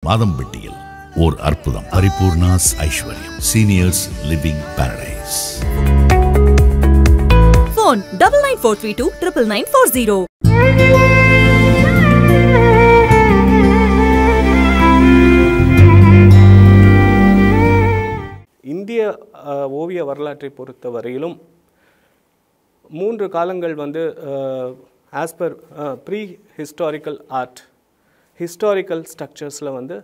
மாதம்பட்டியில் ஓர் அற்புதம் Paripoorna's Aishwaryam seniors living paradise Phone double nine four three two triple nine four zero. இந்திய அஹ், ஓவிய வரலாற்றை பொறுத்த வரையிலும் மூன்று காலங்கள் வந்து as per pre historical art historical ஸ்ட்ரக்சர்ஸில் வந்து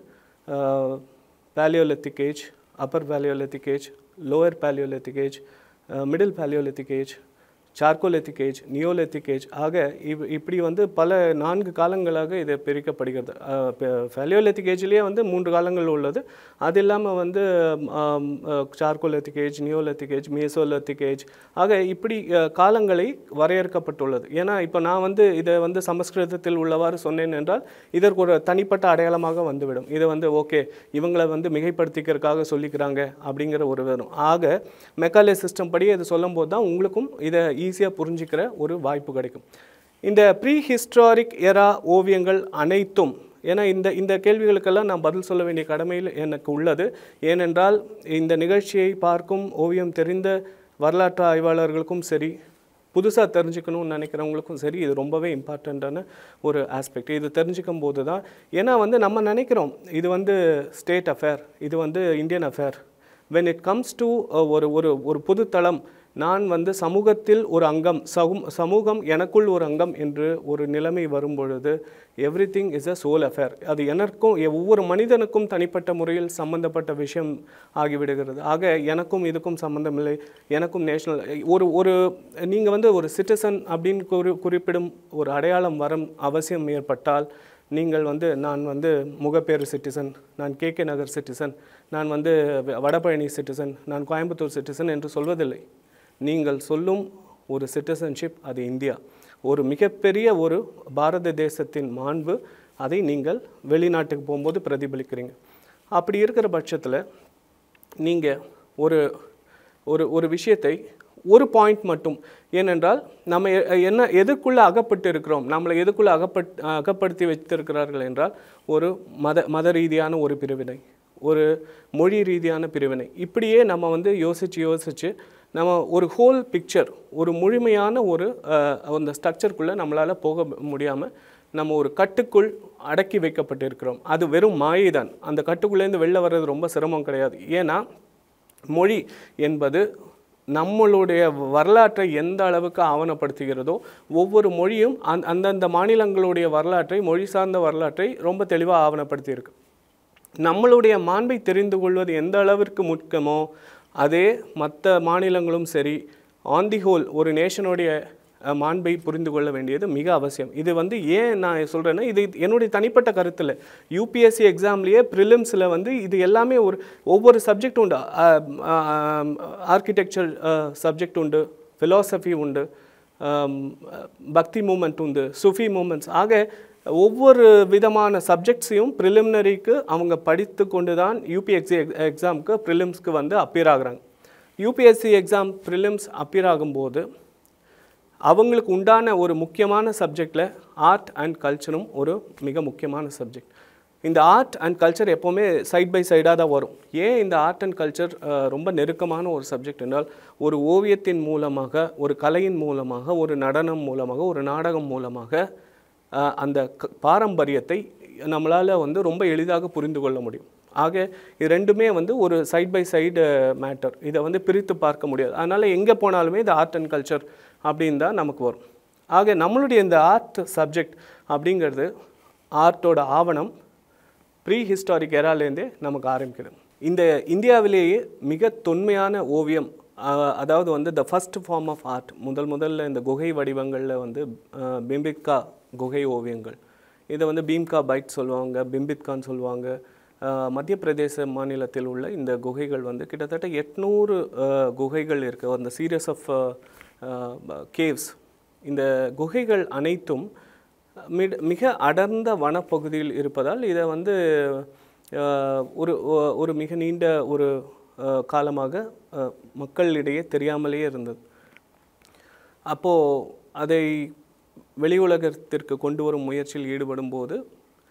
paleolithic age upper paleolithic age lower paleolithic age middle paleolithic age chalcolithic age neolithic age ஆக இவ் இப்படி வந்து பல நான்கு காலங்களாக இது பிரிக்கப்படுகிறது ஃபேலியோலித்திக் ஏஜ்லேயே வந்து மூன்று காலங்கள் உள்ளது அது இல்லாமல் வந்து chalcolithic age neolithic age mesolithic age ஆக இப்படி அஹ், காலங்களை வரையறுக்கப்பட்டுள்ளது ஏன்னா இப்போ நான் வந்து இதை வந்து சமஸ்கிருதத்தில் உள்ளவாறு சொன்னேன் என்றால் இதற்கு ஒரு தனிப்பட்ட அடையாளமாக வந்துவிடும் இது வந்து ஓகே இவங்களை வந்து மிகைப்படுத்திக்கிறதுக்காக சொல்லிக்கிறாங்க அப்படிங்கிற ஒரு வரும் ஆக மெக்காலே சிஸ்டம் படி இது சொல்லும்போது தான் உங்களுக்கும் இதை ஈஸியாக புரிஞ்சுக்கிற ஒரு வாய்ப்பு கிடைக்கும் இந்த ப்ரீ ஹிஸ்டாரிக் எரா ஓவியங்கள் அனைத்தும் ஏன்னா இந்த இந்த கேள்விகளுக்கெல்லாம் நான் பதில் சொல்ல வேண்டிய கடமையில் எனக்கு உள்ளது ஏனென்றால் இந்த நிகழ்ச்சியை பார்க்கும் ஓவியம் தெரிந்த வரலாற்று ஆய்வாளர்களுக்கும் சரி புதுசாக தெரிஞ்சுக்கணும்னு நினைக்கிறவங்களுக்கும் சரி இது ரொம்பவே இம்பார்ட்டண்ட்டான ஒரு ஆஸ்பெக்ட் இது தெரிஞ்சுக்கும் போது தான் ஏன்னா வந்து நம்ம நினைக்கிறோம் இது வந்து ஸ்டேட் அஃபேர் இது வந்து Indian affair when it comes to uh, ஒரு ஒரு ஒரு பொதுத்தளம் நான் வந்து சமூகத்தில் ஒரு அங்கம் சகும் சமூகம் எனக்குள் ஒரு அங்கம் என்று ஒரு நிலைமை வரும்பொழுது everything is a soul affair அது எனக்கும் எ- ஒவ்வொரு மனிதனுக்கும் தனிப்பட்ட முறையில் சம்பந்தப்பட்ட விஷயம் ஆகிவிடுகிறது ஆக எனக்கும் இதுக்கும் சம்பந்தமில்லை எனக்கும் நேஷனல் ஒரு ஒரு நீங்கள் வந்து ஒரு சிட்டிசன் அப்படின்னு குறி குறிப்பிடும் ஒரு அடையாளம் வரம் அவசியம் ஏற்பட்டால் நீங்கள் வந்து நான் வந்து முகப்பேறு சிட்டிசன் நான் கே கே நகர் சிட்டிசன் நான் வந்து வ- வடபழனி சிட்டிசன் நான் கோயம்புத்தூர் சிட்டிசன் என்று சொல்வதில்லை நீங்கள் சொல்லும் ஒரு சிட்டிசன்ஷிப் அது இந்தியா ஒரு மிகப்பெரிய ஒரு பாரத தேசத்தின் மாண்பு அதை நீங்கள் வெளிநாட்டுக்கு போகும்போது பிரதிபலிக்கிறீங்க அப்படி இருக்கிற பட்சத்தில் நீங்கள் ஒரு ஒரு ஒரு விஷயத்தை ஒரு பாயிண்ட் மட்டும் ஏனென்றால் நம்ம எ- என்ன எதுக்குள்ளே அகப்பட்டு இருக்கிறோம் நம்மளை எதுக்குள்ளே அகப்பட் அகப்படுத்தி வைத்திருக்கிறார்கள் என்றால் ஒரு மத மத ரீதியான ஒரு பிரிவினை ஒரு மொழி ரீதியான பிரிவினை இப்படியே நம்ம வந்து யோசித்து யோசித்து நம்ம ஒரு ஹோல் பிக்சர் ஒரு முழுமையான ஒரு அஹ், அந்த ஸ்ட்ரக்சருக்குள்ளே நம்மளால் போக முடியாமல் நம்ம ஒரு கட்டுக்குள் அடக்கி வைக்கப்பட்டிருக்கிறோம் அது வெறும் மாயை தான் அந்த கட்டுக்குள்ளேருந்து வெளில வர்றது ரொம்ப சிரமம் கிடையாது ஏன்னா மொழி என்பது நம்மளுடைய வரலாற்றை எந்த அளவுக்கு ஆவணப்படுத்துகிறதோ ஒவ்வொரு மொழியும் அந் அந்தந்த மாநிலங்களுடைய வரலாற்றை மொழி சார்ந்த வரலாற்றை ரொம்ப தெளிவாக ஆவணப்படுத்தியிருக்கு நம்மளுடைய மாண்பை தெரிந்து கொள்வது எந்த அளவிற்கு முக்கியமோ அதே மற்ற மாநிலங்களும் சரி ஆன் தி ஹோல் ஒரு நேஷனுடைய அஹ், மாண்பை புரிந்து கொள்ள வேண்டியது மிக அவசியம் இது வந்து ஏன் நான் சொல்கிறேன்னா இது என்னுடைய தனிப்பட்ட கருத்தில் யூபிஎஸ்சி எக்ஸாம்லேயே ப்ரிலிம்ஸில் வந்து இது எல்லாமே ஒரு ஒவ்வொரு சப்ஜெக்ட் உண்டு ஆர்கிடெக்சர் சப்ஜெக்ட் உண்டு ஃபிலாசபி உண்டு ஆம், பக்தி மூமெண்ட் உண்டு சுஃபி மூமெண்ட்ஸ் ஆக ஒவ்வொரு விதமான சப்ஜெக்ட்ஸையும் ப்ரிலிமினரிக்கு அவங்க படித்து கொண்டு தான் யூபிஎஸ்சி எக்ஸாமுக்கு ப்ரிலிம்ஸ்க்கு வந்து அப்பியர் ஆகுறாங்க யூபிஎஸ்சி எக்ஸாம் ப்ரிலிம்ஸ் அப்பியர் ஆகும்போது அவங்களுக்கு உண்டான ஒரு முக்கியமான சப்ஜெக்டில் ஆர்ட் அண்ட் கல்ச்சரும் ஒரு மிக முக்கியமான சப்ஜெக்ட் இந்த ஆர்ட் அண்ட் கல்ச்சர் எப்போவுமே சைட் பை சைடாக தான் வரும் ஏன் இந்த ஆர்ட் அண்ட் கல்ச்சர் ரொம்ப நெருக்கமான ஒரு சப்ஜெக்ட் என்றால் ஒரு ஓவியத்தின் மூலமாக ஒரு கலையின் மூலமாக ஒரு நடனம் மூலமாக ஒரு நாடகம் மூலமாக அஹ், அந்த க- பாரம்பரியத்தை நம்மளால் வந்து ரொம்ப எளிதாக புரிந்து கொள்ள முடியும் ஆக இது ரெண்டுமே வந்து ஒரு சைட் பை சைடு மேட்டர் இதை வந்து பிரித்து பார்க்க முடியாது அதனால் எங்கே போனாலுமே இந்த ஆர்ட் அண்ட் கல்ச்சர் அப்படின்னு தான் நமக்கு வரும் ஆக நம்மளுடைய இந்த ஆர்ட் சப்ஜெக்ட் அப்படிங்கிறது ஆர்ட்டோட ஆவணம் ப்ரீ ஹிஸ்டாரிக் எராலேருந்தே நமக்கு ஆரம்பிக்குது இந்த இந்தியாவிலேயே மிக தொன்மையான ஓவியம் அஹ், அதாவது வந்து the first form of art முதல் முதல்ல இந்த குகை வடிவங்களில் வந்து அஹ், பிம்பித்கா குகை ஓவியங்கள் இதை வந்து பீம்கா பைட் சொல்லுவாங்க பிம்பித்கான்னு சொல்லுவாங்க அஹ், மத்திய பிரதேச மாநிலத்தில் உள்ள இந்த குகைகள் வந்து கிட்டத்தட்ட எட்நூறு குகைகள் இருக்குது அந்த சீரியஸ் ஆஃப் கேவ்ஸ் இந்த குகைகள் அனைத்தும் மிட- மிக அடர்ந்த வனப்பகுதியில் இருப்பதால் இதை வந்து அஹ், ஒரு ஒ- ஒரு மிக நீண்ட ஒரு அஹ், காலமாக அஹ், மக்களிடையே தெரியாமலேயே இருந்தது அப்போது அதை வெளி உலகத்திற்கு கொண்டு வரும் முயற்சியில் ஈடுபடும் போது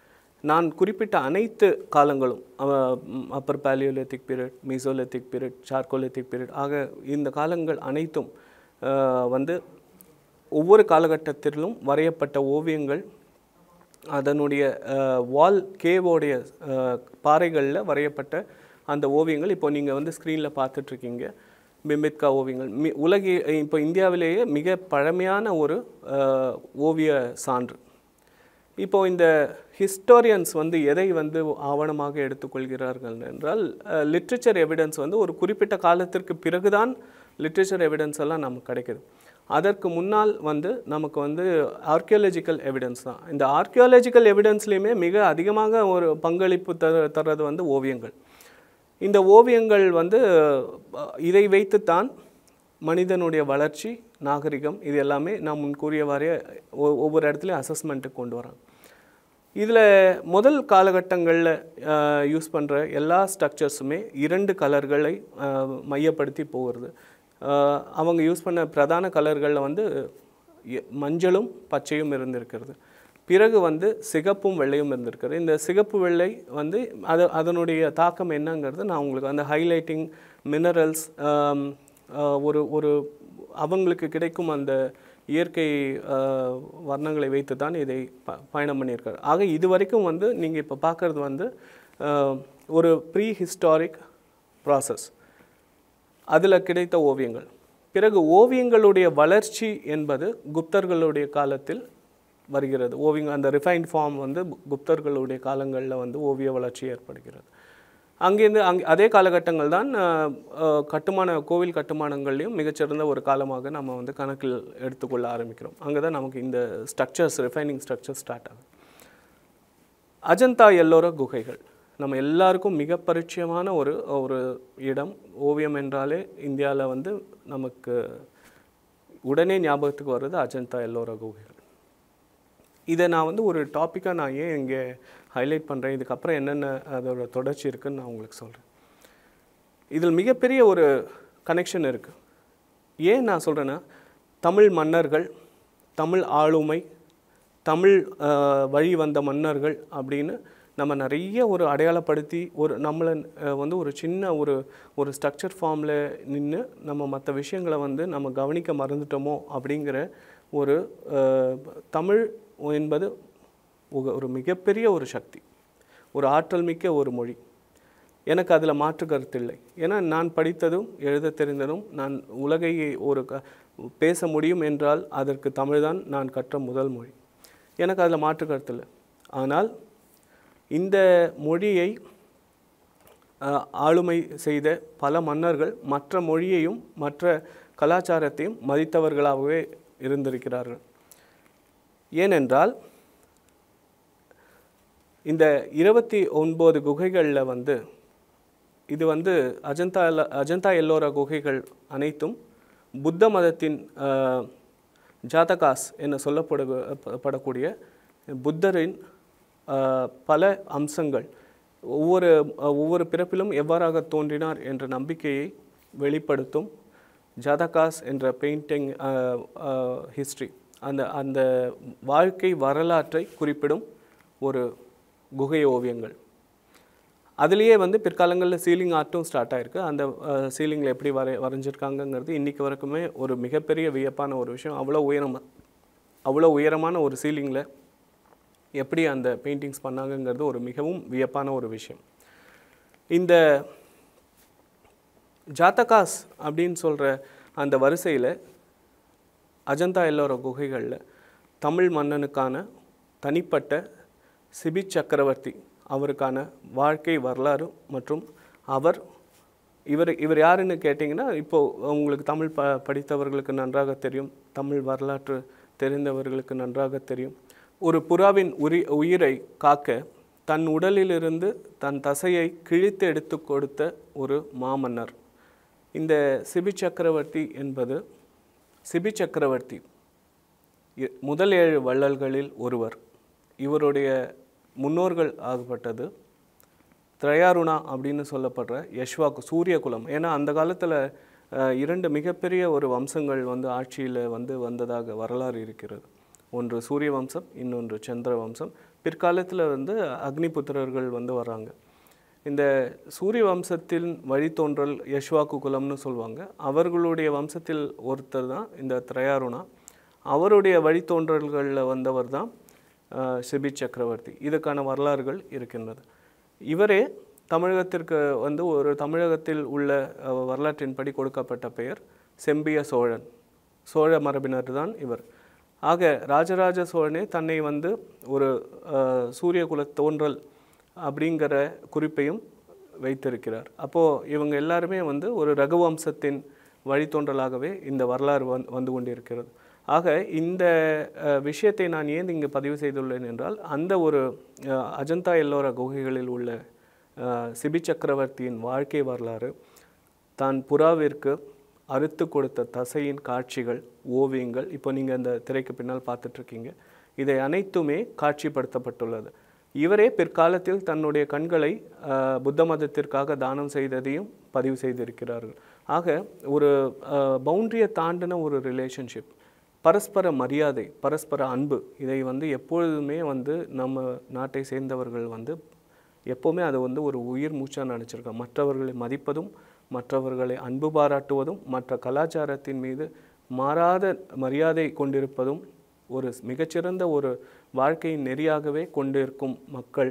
நான் குறிப்பிட்ட அனைத்து காலங்களும் upper paleolithic period mesolithic period chalcolithic period ஆக இந்த காலங்கள் அனைத்தும் அஹ், வந்து ஒவ்வொரு காலகட்டத்திலும் வரையப்பட்ட ஓவியங்கள் அதனுடைய வால் கேவோடைய பாறைகளில் வரையப்பட்ட அந்த ஓவியங்கள் இப்போ நீங்கள் வந்து ஸ்க்ரீனில் பார்த்துட்ருக்கீங்க பிம்பித்கா ஓவியங்கள் மி உலகி இப்போ இந்தியாவிலேயே மிக பழமையான ஒரு அஹ், ஓவிய சான்று இப்போ இந்த ஹிஸ்டோரியன்ஸ் வந்து எதை வந்து ஆவணமாக எடுத்துக்கொள்கிறார்கள் என்றால் லிட்ரேச்சர் எவிடன்ஸ் வந்து ஒரு குறிப்பிட்ட காலத்திற்கு பிறகுதான் லிட்ரேச்சர் எவிடன்ஸ் எல்லாம் நமக்கு கிடைக்குது அதற்கு முன்னால் வந்து நமக்கு வந்து ஆர்கியாலஜிக்கல் எவிடன்ஸ் தான் இந்த ஆர்கியாலஜிக்கல் எவிடன்ஸ்லேயுமே மிக அதிகமாக ஒரு பங்களிப்பு தர தர்றது வந்து ஓவியங்கள் இந்த ஓவியங்கள் வந்து அஹ், இதை வைத்துத்தான் மனிதனுடைய வளர்ச்சி நாகரிகம் இது எல்லாமே நான் முன் கூறியவாறே ஒ- ஒவ்வொரு இடத்துலையும் அசஸ்மெண்ட்டுக்கு கொண்டு வராங்க இதில் முதல் காலகட்டங்களில் யூஸ் பண்ணுற எல்லா ஸ்ட்ரக்சர்ஸுமே இரண்டு கலர்களை அஹ், மையப்படுத்தி போகிறது அஹ், அவங்க யூஸ் பண்ண பிரதான கலர்களில் வந்து எ- மஞ்சளும் பச்சையும் இருந்திருக்கிறது பிறகு வந்து சிகப்பும் வெள்ளையும் இருந்திருக்கிறது இந்த சிகப்பு வெள்ளை வந்து அது அதனுடைய தாக்கம் என்னங்கிறது நான் உங்களுக்கு அந்த ஹைலைட்டிங் மினரல்ஸ் ஒரு ஒரு அவங்களுக்கு கிடைக்கும் அந்த இயற்கை ஆஹ், வர்ணங்களை வைத்து தான் இதை ப பயணம் பண்ணியிருக்காரு ஆக இது வரைக்கும் வந்து நீங்கள் இப்போ பார்க்குறது வந்து ஆஹ், ஒரு ப்ரீ ஹிஸ்டாரிக் ப்ராசஸ் அதில் கிடைத்த ஓவியங்கள் பிறகு ஓவியங்களுடைய வளர்ச்சி என்பது குப்தர்களுடைய காலத்தில் வருகிறது ஓவியம் அந்த ரிஃபைன்ட் ஃபார்ம் வந்து குப்தர்களுடைய காலங்களில் வந்து ஓவிய வளர்ச்சி ஏற்படுகிறது அங்கேருந்து அங் அதே காலகட்டங்கள் தான் அஹ், அஹ், கட்டுமான கோவில் கட்டுமானங்கள்லையும் மிகச்சிறந்த ஒரு காலமாக நம்ம வந்து கணக்கில் எடுத்துக்கொள்ள ஆரம்பிக்கிறோம் அங்கே தான் நமக்கு இந்த ஸ்ட்ரக்சர்ஸ் ரிஃபைனிங் ஸ்ட்ரக்சர் ஸ்டார்ட் ஆகுது அஜந்தா எல்லோர குகைகள் நம்ம எல்லாருக்கும் மிக பரிச்சயமான ஒரு ஒரு இடம் ஓவியம் என்றாலே இந்தியாவில் வந்து நமக்கு உடனே ஞாபகத்துக்கு வர்றது அஜந்தா எல்லோர குகைகள் இதை நான் வந்து ஒரு டாப்பிக்காக நான் ஏன் இங்கே ஹைலைட் பண்ணுறேன் இதுக்கப்புறம் என்னென்ன அதோட தொடர்ச்சி இருக்குன்னு நான் உங்களுக்கு சொல்கிறேன் இதில் மிகப்பெரிய ஒரு கனெக்ஷன் இருக்குது ஏன் நான் சொல்கிறேன்னா தமிழ் மன்னர்கள் தமிழ் ஆளுமை தமிழ் அஹ், வழி வந்த மன்னர்கள் அப்படின்னு நம்ம நிறைய ஒரு அடையாளப்படுத்தி ஒரு நம்மளை அஹ், வந்து ஒரு சின்ன ஒரு ஒரு ஸ்ட்ரக்சர் ஃபார்மில் நின்று நம்ம மற்ற விஷயங்களை வந்து நம்ம கவனிக்க மறந்துட்டோமோ அப்படிங்கிற ஒரு அஹ், தமிழ் என்பது ஒரு ஒரு மிகப்பெரிய ஒரு சக்தி ஒரு ஆற்றல் மிக்க ஒரு மொழி எனக்கு அதில் மாற்று கருத்து இல்லை ஏன்னா நான் படித்ததும் எழுத தெரிந்ததும் நான் உலகை ஒரு க பேச முடியும் என்றால் அதற்கு தமிழ்தான் நான் கற்ற முதல் மொழி எனக்கு அதில் மாற்று கருத்து இல்லை ஆனால் இந்த மொழியை அஹ், ஆளுமை செய்த பல மன்னர்கள் மற்ற மொழியையும் மற்ற கலாச்சாரத்தையும் மதித்தவர்களாகவே இருந்திருக்கிறார்கள் ஏனென்றால் இந்த இருபத்தி ஒன்பது குகைகளில் வந்து இது வந்து அஜந்தா எல்ல- அஜந்தா எல்லோரா குகைகள் அனைத்தும் புத்த மதத்தின் அஹ், ஜாதகாஸ் என சொல்லப்படு ப- படக்கூடிய புத்தரின் அஹ், பல அம்சங்கள் ஒவ்வொரு அஹ், ஒவ்வொரு பிறப்பிலும் எவ்வாறாக தோன்றினார் என்ற நம்பிக்கையை வெளிப்படுத்தும் ஜாதகாஸ் என்ற பெயிண்டிங் ஹிஸ்ட்ரி அந்த அந்த வாழ்க்கை வரலாற்றை குறிப்பிடும் ஒரு குகை ஓவியங்கள் அதுலேயே வந்து பிற்காலங்களில் சீலிங் ஆர்ட்டும் ஸ்டார்ட் ஆயிருக்கு அந்த சீலிங்கில் எப்படி வரை வரைஞ்சிருக்காங்கங்கிறது இன்றைக்கி வரைக்குமே ஒரு மிகப்பெரிய வியப்பான ஒரு விஷயம் அவ்வளோ உயரம் அவ்வளோ உயரமான ஒரு சீலிங்கில் எப்படி அந்த பெயிண்டிங்ஸ் பண்ணாங்கங்கிறது ஒரு மிகவும் வியப்பான ஒரு விஷயம் இந்த ஜாத்தகாஸ் அப்படின்னு சொல்கிற அந்த வரிசையில் அஜந்தா எல்லோர குகைகளில் தமிழ் மன்னனுக்கான தனிப்பட்ட சிபி சக்கரவர்த்தி அவருக்கான வாழ்க்கை வரலாறு மற்றும் அவர் இவர் இவர் யாருன்னு கேட்டிங்கன்னா இப்போது உங்களுக்கு தமிழ் ப படித்தவர்களுக்கு நன்றாக தெரியும் தமிழ் வரலாற்று தெரிந்தவர்களுக்கு நன்றாக தெரியும் ஒரு புறாவின் உரி உயிரை காக்க தன் உடலிலிருந்து தன் தசையை கிழித்து எடுத்து கொடுத்த ஒரு மாமன்னர் இந்த சிபி சக்கரவர்த்தி என்பது சிபி சக்கரவர்த்தி இ- முதல் ஏழு வள்ளல்களில் ஒருவர் இவருடைய முன்னோர்கள் ஆகப்பட்டது திரையாருணா அப்படின்னு சொல்லப்படுற யஷ்வாக்கு சூரிய குலம் ஏன்னா அந்த காலத்தில் இரண்டு மிகப்பெரிய ஒரு வம்சங்கள் வந்து ஆட்சியில் வந்து வந்ததாக வரலாறு இருக்கிறது ஒன்று சூரிய வம்சம் இன்னொன்று சந்திர வம்சம் பிற்காலத்தில் வந்து அக்னிபுத்திரர்கள் வந்து வராங்க இந்த சூரிய வம்சத்தின் வழித்தோன்றல் யஷ்வாக்கு குலம்னு சொல்லுவாங்க அவர்களுடைய வம்சத்தில் ஒருத்தர் தான் இந்த திரையாருணா அவருடைய வழித்தோன்றல்களில் வந்தவர் தான் சிபி சக்கரவர்த்தி இதுக்கான வரலாறுகள் இருக்கின்றது இவரே தமிழகத்திற்கு வந்து ஒரு தமிழகத்தில் உள்ள அஹ், வரலாற்றின்படி கொடுக்கப்பட்ட பெயர் செம்பிய சோழன் சோழ மரபினர் தான் இவர் ஆக ராஜராஜ சோழனே தன்னை வந்து ஒரு அஹ், சூரிய குல தோன்றல் அப்படிங்கிற குறிப்பையும் வைத்திருக்கிறார் அப்போது இவங்க எல்லாருமே வந்து ஒரு ரகுவம்சத்தின் வழித்தோன்றலாகவே இந்த வரலாறு வந் வந்து கொண்டிருக்கிறது ஆக இந்த அஹ், விஷயத்தை நான் ஏன் இங்கு பதிவு செய்துள்ளேன் என்றால் அந்த ஒரு அஹ், அஜந்தா எல்லோரா குகைகளில் உள்ள அஹ், சிபி சக்கரவர்த்தியின் வாழ்க்கை வரலாறு தான் புறாவிற்கு அறுத்து கொடுத்த தசையின் காட்சிகள் ஓவியங்கள் இப்போ நீங்கள் அந்த திரைக்கு பின்னால் பார்த்துட்ருக்கீங்க இதை அனைத்துமே காட்சிப்படுத்தப்பட்டுள்ளது இவரே பிற்காலத்தில் தன்னுடைய கண்களை அஹ், புத்த மதத்திற்காக தானம் செய்ததையும் பதிவு செய்திருக்கிறார்கள் ஆக ஒரு பவுண்டரியை தாண்டின ஒரு ரிலேஷன்ஷிப் பரஸ்பர மரியாதை பரஸ்பர அன்பு இதை வந்து எப்பொழுதுமே வந்து நம்ம நாட்டை சேர்ந்தவர்கள் வந்து எப்போவுமே அதை வந்து ஒரு உயிர் மூச்சாக நினச்சிருக்கோம் மற்றவர்களை மதிப்பதும் மற்றவர்களை அன்பு பாராட்டுவதும் மற்ற கலாச்சாரத்தின் மீது மாறாத மரியாதை கொண்டிருப்பதும் ஒரு மிகச்சிறந்த ஒரு வாழ்க்கையின் நெறியாகவே கொண்டிருக்கும் மக்கள்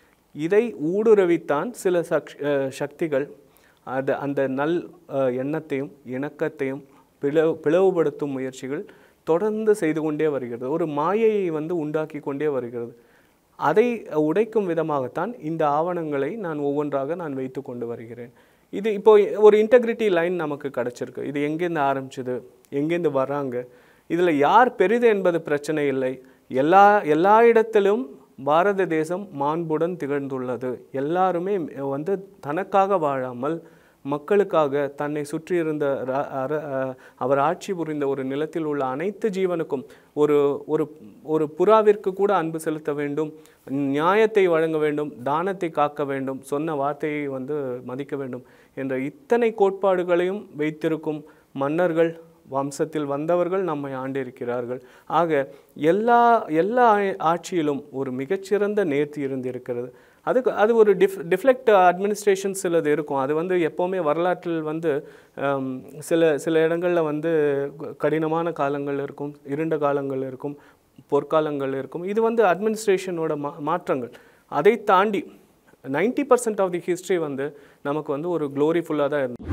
இதை ஊடுருவித்தான் சில சக் அஹ் சக்திகள் அது அந்த நல் அஹ், எண்ணத்தையும் இணக்கத்தையும் பிளவு பிளவுபடுத்தும் முயற்சிகள் தொடர்ந்து செய்து கொண்டே வருகிறது ஒரு மாயையை வந்து உண்டாக்கி கொண்டே வருகிறது அதை உடைக்கும் விதமாகத்தான் இந்த ஆவணங்களை நான் ஒவ்வொன்றாக நான் வைத்து கொண்டு வருகிறேன் இது இப்போ ஒரு இன்டெகிரிட்டி லைன் நமக்கு கிடச்சிருக்கு இது எங்கேருந்து ஆரம்பிச்சது எங்கேருந்து வராங்க இதில் யார் பெரிது என்பது பிரச்சனை இல்லை எல்லா எல்லா இடத்திலும் பாரத தேசம் மாண்புடன் திகழ்ந்துள்ளது எல்லாருமே வந்து தனக்காக வாழாமல் மக்களுக்காக தன்னை சுற்றி இருந்த ர- அர- அஹ் அவர் ஆட்சி புரிந்த ஒரு நிலத்தில் உள்ள அனைத்து ஜீவனுக்கும் ஒரு ஒரு ஒரு புறாவிற்கு கூட அன்பு செலுத்த வேண்டும் நியாயத்தை வழங்க வேண்டும் தானத்தை காக்க வேண்டும் சொன்ன வார்த்தையை வந்து மதிக்க வேண்டும் என்ற இத்தனை கோட்பாடுகளையும் வைத்திருக்கும் மன்னர்கள் வம்சத்தில் வந்தவர்கள் நம்மை ஆண்டிருக்கிறார்கள் ஆக எல்லா எல்லா ஆ- ஆட்சியிலும் ஒரு மிகச்சிறந்த நேர்த்தி இருந்திருக்கிறது அதுக்கு அது ஒரு டிஃப் டிஃப்ளெக்ட் அட்மினிஸ்ட்ரேஷன் சிலது இருக்கும் அது வந்து எப்போவுமே வரலாற்றில் வந்து ஹம், சில சில இடங்களில் வந்து க- கடினமான காலங்கள் இருக்கும் இருண்ட காலங்கள் இருக்கும் பொற்காலங்கள் இருக்கும் இது வந்து அட்மினிஸ்ட்ரேஷனோட மா மாற்றங்கள் அதை தாண்டி ninety percent of the history வந்து நமக்கு வந்து ஒரு க்ளோரிஃபுல்லாக தான் இருந்தது